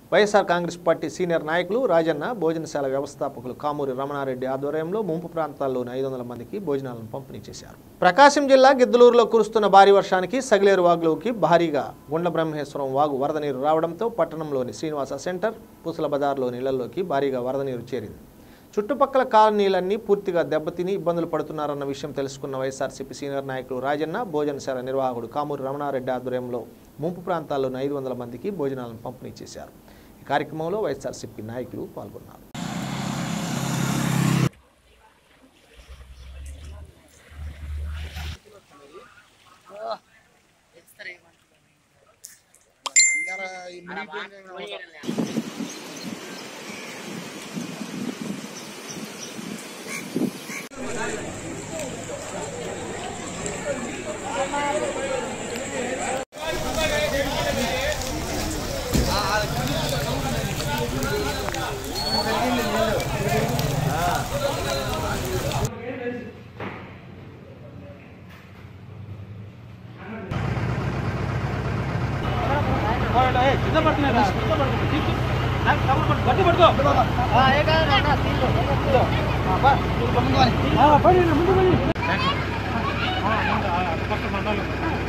YSR Congress party senior నాయకులు రాజన్న భోజనశాల వ్యవస్థాపకులు కామూరి రమణారెడ్డి ఆధ్వర్యంలో ముంపు ప్రాంతాల్లోని ఐదు వందల మందికి భోజనాలను పంపిణీ చేశారు ప్రకాశం జిల్లా గిద్దలూరులో కురుస్తున్న భారీ వర్షానికి సగిలేరు వాగులోకి భారీగా గుండ్ల బ్రహ్మేశ్వరం వాగు వరద నీరు రావడంతో పట్టణంలోని శ్రీనివాస సెంటర్ పూసల బజార్లోని ఇళ్లలోకి భారీగా వరద నీరు చేరింది చుట్టుపక్కల కాలనీలన్నీ పూర్తిగా దెబ్బతిని ఇబ్బందులు పడుతున్నారన్న విషయం తెలుసుకున్న వైఎస్ఆర్సీపీ సీనియర్ నాయకులు రాజన్న భోజనశాల నిర్వాహకుడు కామూరి రమణారెడ్డి ఆధ్వర్యంలో ముంపు ప్రాంతాల్లోని ఐదు వందల మందికి భోజనాలను పంపిణీ చేశారు ఈ కార్యక్రమంలో వైఎస్ఆర్సీపీ నాయకులు పాల్గొన్నారు ముందు